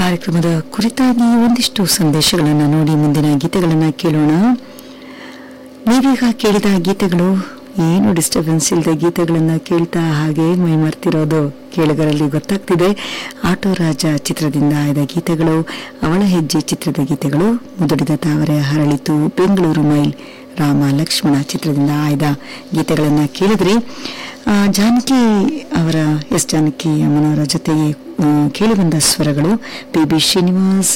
ಕಾರ್ಯಕ್ರಮದ ಕುರಿತಾಗಿ ಒಂದಿಷ್ಟು ಸಂದೇಶಗಳನ್ನು ನೋಡಿ ಮುಂದಿನ ಗೀತೆಗಳನ್ನು ಕೇಳೋಣ ನೀವೀಗ ಕೇಳಿದ ಗೀತೆಗಳು ಏನು ಡಿಸ್ಟರ್ಬೆನ್ಸ್ ಇಲ್ಲದೆ ಗೀತೆಗಳನ್ನು ಕೇಳ್ತಾ ಹಾಗೆ ಮೈ ಮರ್ತಿರೋದು ಕೇಳುಗರಲ್ಲಿ ಗೊತ್ತಾಗ್ತಿದೆ ಆಟೋ ರಾಜ ಚಿತ್ರದಿಂದ ಆಯ್ದ ಗೀತೆಗಳು ಅವಳ ಹೆಜ್ಜೆ ಚಿತ್ರದ ಗೀತೆಗಳು ಮುದುಡಿದ ತಾವರೆ ಹರಳಿತು ಬೆಂಗಳೂರು ಮೈಲ್ ರಾಮ ಲಕ್ಷ್ಮಣ ಚಿತ್ರದಿಂದ ಆಯ್ದ ಗೀತೆಗಳನ್ನು ಕೇಳಿದ್ರಿ ಆ, ಜಾನಕಿ ಅವರ ಎಸ್ ಜಾನಕಿ ಅಮ್ಮನವರ ಜೊತೆಗೆ ಆ, ಕೇಳಿಬಂದ ಸ್ವರಗಳು P B Srinivas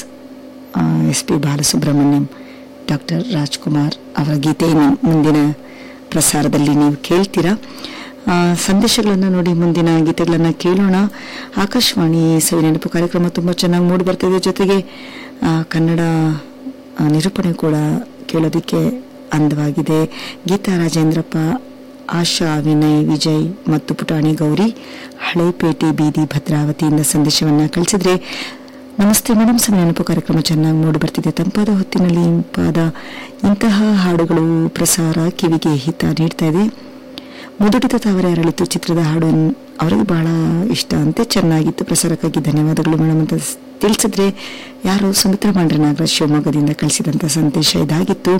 S P Balasubrahmanyam doctor Rajkumar ಅವರ ಗೀತೆಯನ್ನು ಮುಂದಿನ ಪ್ರಸಾರದಲ್ಲಿ ನೀವು ಕೇಳ್ತೀರಾ ಆ, ಸಂದೇಶಗಳನ್ನು ನೋಡಿ ಮುಂದಿನ ಗೀತೆಗಳನ್ನು ಕೇಳೋಣ ಆಕಾಶವಾಣಿ ಸವಿ ನೆನಪು ಕಾರ್ಯಕ್ರಮ ತುಂಬ ಚೆನ್ನಾಗಿ ಮೂಡಿ ಬರ್ತಿದೆ ಜೊತೆಗೆ ಆ, ಕನ್ನಡ ಆ, ನಿರೂಪಣೆ ಕೂಡ ಕೇಳೋದಕ್ಕೆ ಅಂದವಾಗಿದೆ ಗೀತಾ ರಾಜೇಂದ್ರಪ್ಪ ಆಶಾ ವಿನಯ್ ವಿಜಯ್ ಮತ್ತು ಪುಟಾಣಿ ಗೌರಿ ಹಳೇಪೇಟೆ ಬೀದಿ ಭದ್ರಾವತಿಯಿಂದ ಸಂದೇಶವನ್ನು ಕಳಿಸಿದ್ರೆ ನಮಸ್ತೆ ಮೇಡಮ್ ಸಮ ನೆನಪು ಕಾರ್ಯಕ್ರಮ ಚೆನ್ನಾಗಿ ಮೂಡಿ ಬರ್ತಿದೆ ತಂಪಾದ ಹೊತ್ತಿನಲ್ಲಿ ಇಂಪಾದ ಇಂತಹ ಹಾಡುಗಳು ಪ್ರಸಾರ ಕಿವಿಗೆ ಹಿತ ನೀಡ್ತಾ ಇದೆ ಮುದುಡಿದ ತಾವರೆ ಅರಳಿತು ಚಿತ್ರದ ಹಾಡು ಅವರಿಗೆ ಬಹಳ ಇಷ್ಟ ಅಂತೆ ಚೆನ್ನಾಗಿತ್ತು ಪ್ರಸಾರಕ್ಕಾಗಿ ಧನ್ಯವಾದಗಳು ಮೇಡಮ್ ಅಂತ ಸ್- ತಿಳಿಸಿದ್ರೆ ಯಾರು ಸುಮಿತ್ರಾ ಮಾಂಡ್ರೆ ನಾಗರಾಜ್ ಶಿವಮೊಗ್ಗದಿಂದ ಕಳಿಸಿದಂಥ ಸಂದೇಶ ಇದಾಗಿತ್ತು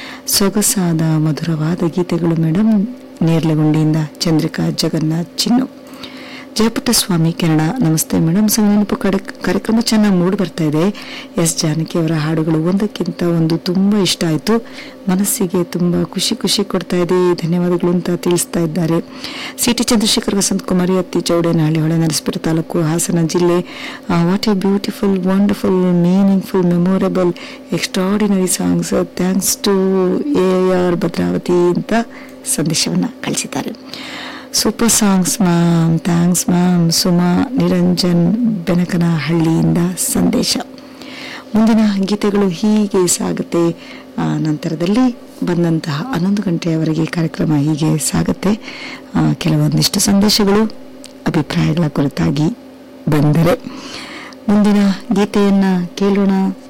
ಸೊಗಸಾದ ಮಧುರವಾದ ಗೀತೆಗಳು ಮೇಡಮ್ ನೇರ್ಲಗುಂಡಿಯಿಂದ ಚಂದ್ರಿಕಾ ಜಗನ್ನಾಥ್ ಚಿನ್ನು ಜಯಪುಟ್ಟಸ್ವಾಮಿ ಕೆನಡ ನಮಸ್ತೆ ಮೇಡಮ್ ಸಂಗನಪು ಕಡೆ ಕಾರ್ಯಕ್ರಮ ಚೆನ್ನಾಗಿ ಮೂಡಿ ಬರ್ತಾ ಇದೆ ಎಸ್ ಜಾನಕಿ ಅವರ ಹಾಡುಗಳು ಒಂದಕ್ಕಿಂತ ಒಂದು ತುಂಬ ಇಷ್ಟ ಆಯಿತು ಮನಸ್ಸಿಗೆ ತುಂಬ ಖುಷಿ ಖುಷಿ ಕೊಡ್ತಾ ಇದೆ ಧನ್ಯವಾದಗಳು ಅಂತ ತಿಳಿಸ್ತಾ ಇದ್ದಾರೆ ಸಿ ಟಿ ಚಂದ್ರಶೇಖರ್ ವಸಂತ್ ಕುಮಾರಿ ಅತ್ತಿ ಚೌಡೇನಹಳ್ಳಿ ಹೊಳೆ ನರಸೀಪುರ ತಾಲೂಕು ಹಾಸನ ಜಿಲ್ಲೆ what a beautiful wonderful meaningful memorable extraordinary songs thanks to A R Bhadravathi ಅಂತ ಸಂದೇಶವನ್ನು ಕಳಿಸಿದ್ದಾರೆ super songs ma'am thanks ma'am Suma Niranjan ಬೆನಕನಹಳ್ಳಿಯಿಂದ ಸಂದೇಶ ಮುಂದಿನ ಗೀತೆಗಳು ಹೀಗೆ ಸಾಗುತ್ತೆ ಆ, ನಂತರದಲ್ಲಿ ಬಂದಂತಹ ಹನ್ನೊಂದು ಗಂಟೆಯವರೆಗೆ ಕಾರ್ಯಕ್ರಮ ಹೀಗೆ ಸಾಗುತ್ತೆ ಆ, ಕೆಲವೊಂದಿಷ್ಟು ಸಂದೇಶಗಳು ಅಭಿಪ್ರಾಯಗಳ ಕುರಿತಾಗಿ ಬಂದರೆ ಮುಂದಿನ ಗೀತೆಯನ್ನ ಕೇಳೋಣ